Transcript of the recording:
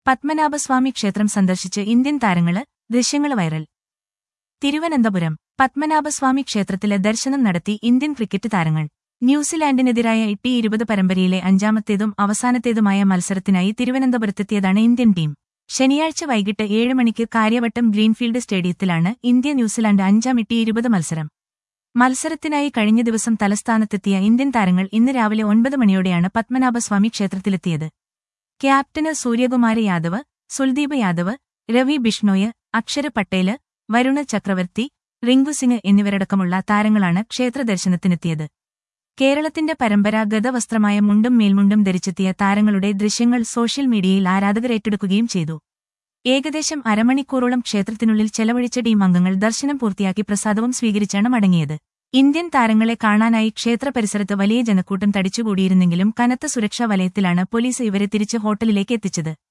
പത്മനാഭസ്വാമി ക്ഷേത്രം സന്ദർശിച്ച് ഇന്ത്യൻ താരങ്ങള് ദൃശ്യങ്ങള് വൈറൽ തിരുവനന്തപുരം പത്മനാഭസ്വാമി ക്ഷേത്രത്തില് ദർശനം നടത്തി ഇന്ത്യൻ ക്രിക്കറ്റ് താരങ്ങൾ ന്യൂസിലാൻഡിനെതിരായ ഇട്ടി ഇരുപത് പരമ്പരയിലെ അഞ്ചാമത്തേതും അവസാനത്തേതുമായ മത്സരത്തിനായി തിരുവനന്തപുരത്തെത്തിയതാണ് ഇന്ത്യൻ ടീം ശനിയാഴ്ച വൈകിട്ട് ഏഴ് മണിക്ക് കാര്യവട്ടം ഗ്രീൻഫീൽഡ് സ്റ്റേഡിയത്തിലാണ് ഇന്ത്യ ന്യൂസിലാൻഡ് അഞ്ചാം ഇട്ടി ഇരുപത് മത്സരം മത്സരത്തിനായി കഴിഞ്ഞ ദിവസം തലസ്ഥാനത്തെത്തിയ ഇന്ത്യൻ താരങ്ങൾ ഇന്ന് രാവിലെ ഒൻപത് മണിയോടെയാണ് പത്മനാഭസ്വാമി ക്ഷേത്രത്തിലെത്തിയത് ക്യാപ്റ്റന് സൂര്യകുമാര യാദവ് സുൽദീപ് യാദവ് രവി ബിഷ്ണോയ് അക്ഷര പട്ടേല് വരുണ് ചക്രവർത്തി റിങ്കു സിംഗ് എന്നിവരടക്കമുള്ള താരങ്ങളാണ് ക്ഷേത്ര ദർശനത്തിനെത്തിയത് കേരളത്തിന്റെ പരമ്പരാഗത വസ്ത്രമായ മുണ്ടും മേൽമുണ്ടും ധരിച്ചെത്തിയ താരങ്ങളുടെ ദൃശ്യങ്ങൾ സോഷ്യൽ മീഡിയയിൽ ആരാധകർ ഏറ്റെടുക്കുകയും ചെയ്തു ഏകദേശം അരമണിക്കൂറോളം ക്ഷേത്രത്തിനുള്ളിൽ ചെലവഴിച്ച ടീം അംഗങ്ങൾ ദർശനം പൂർത്തിയാക്കി പ്രസാദവും സ്വീകരിച്ചാണ് മടങ്ങിയത് ഇന്ത്യൻ താരങ്ങളെ കാണാനായി ക്ഷേത്ര പരിസരത്ത് വലിയ ജനക്കൂട്ടം തടിച്ചുകൂടിയിരുന്നെങ്കിലും കനത്ത സുരക്ഷാ വലയത്തിലാണ് പോലീസ് ഇവരെ തിരിച്ച് ഹോട്ടലിലേക്ക് എത്തിച്ചത്